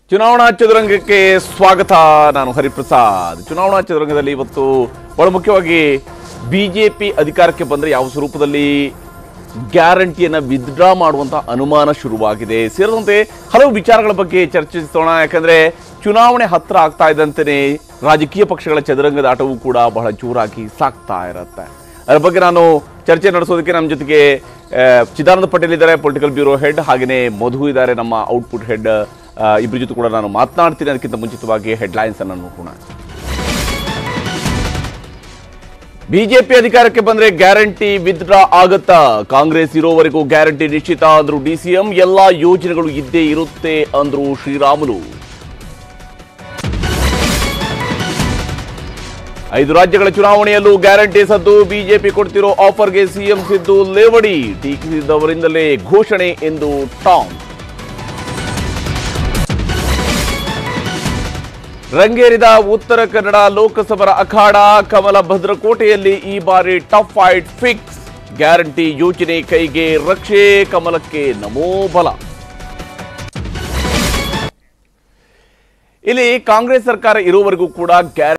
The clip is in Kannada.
ಚುನಾವಣಾ ಚದುರಂಗಕ್ಕೆ ಸ್ವಾಗತ ನಾನು ಹರಿಪ್ರಸಾದ್ ಚುನಾವಣಾ ಚದುರಂಗದಲ್ಲಿ ಇವತ್ತು ಬಹಳ ಮುಖ್ಯವಾಗಿ ಬಿಜೆಪಿ ಅಧಿಕಾರಕ್ಕೆ ಬಂದರೆ ಯಾವ ಸ್ವರೂಪದಲ್ಲಿ ಗ್ಯಾರಂಟಿಯನ್ನು ವಿತ್ಡ್ರಾ ಮಾಡುವಂತ ಅನುಮಾನ ಶುರುವಾಗಿದೆ ಸೇರಿದಂತೆ ಹಲವು ವಿಚಾರಗಳ ಬಗ್ಗೆ ಚರ್ಚಿಸೋಣ ಯಾಕಂದ್ರೆ ಚುನಾವಣೆ ಹತ್ರ ಆಗ್ತಾ ಇದ್ದಂತೆಯೇ ರಾಜಕೀಯ ಪಕ್ಷಗಳ ಚದುರಂಗದ ಆಟವೂ ಕೂಡ ಬಹಳ ಜೋರಾಗಿ ಸಾಕ್ತಾ ಇರುತ್ತೆ ಅದರ ಬಗ್ಗೆ ನಾನು ಚರ್ಚೆ ನಡೆಸೋದಕ್ಕೆ ನಮ್ಮ ಜೊತೆಗೆ ಆ, ಚಿದಾನಂದ ಪಟೇಲ್ ಇದ್ದಾರೆ ಪೊಲಿಟಿಕಲ್ ಬ್ಯೂರೋ ಹೆಡ್ ಹಾಗೆಯೇ ಮಧು ಇದ್ದಾರೆ ನಮ್ಮ ಔಟ್ಪುಟ್ ಹೆಡ್ ಇಬ್ಬರ ಜೊತೆ ಕೂಡ ನಾನು ಮಾತನಾಡ್ತೀನಿ ಅದಕ್ಕಿಂತ ಮುಂಚಿತವಾಗಿ ಹೆಡ್ಲೈನ್ಸ್ ಅನ್ನು ನೋಡೋಣ ಬಿಜೆಪಿ ಅಧಿಕಾರಕ್ಕೆ ಬಂದ್ರೆ ಗ್ಯಾರಂಟಿ ವಿತ್ಡ್ರಾ ಆಗತ್ತಾ ಕಾಂಗ್ರೆಸ್ ಇರೋವರೆಗೂ ಗ್ಯಾರಂಟಿ ನಿಶ್ಚಿತ ಅಂದ್ರು ಡಿಸಿಎಂ ಎಲ್ಲಾ ಯೋಜನೆಗಳು ಇದ್ದೇ ಇರುತ್ತೆ ಅಂದ್ರು ಶ್ರೀರಾಮುಲು ಐದು ರಾಜ್ಯಗಳ ಚುನಾವಣೆಯಲ್ಲೂ ಗ್ಯಾರಂಟಿ ಸದ್ದು ಬಿಜೆಪಿ ಕೊಡ್ತಿರೋ ಆಫರ್ಗೆ ಸಿಎಂ ಸಿದ್ದು ಲೇವಡಿ ಟೀಕಿಸಿದವರಿಂದಲೇ ಘೋಷಣೆ ಎಂದು ಟಾಂಗ್ ರಂಗೇರಿದ ಉತ್ತರ ಕನ್ನಡ ಲೋಕಸಭಾ ಅಖಾಡ ಕಮಲ ಭದ್ರಕೋಟೆಯಲ್ಲಿ ಈ ಬಾರಿ ಟಫ್ ಫೈಟ್ ಫಿಕ್ಸ್ ಗ್ಯಾರಂಟಿ ಯೋಜನೆ ಕೈಗೆ ರಕ್ಷೆ ಕಮಲಕ್ಕೆ ನಮೋ ಬಲ ಇಲ್ಲಿ ಕಾಂಗ್ರೆಸ್ ಸರ್ಕಾರ ಇರುವವರೆಗೂ ಕೂಡ ಗ್ಯಾರಂಟಿ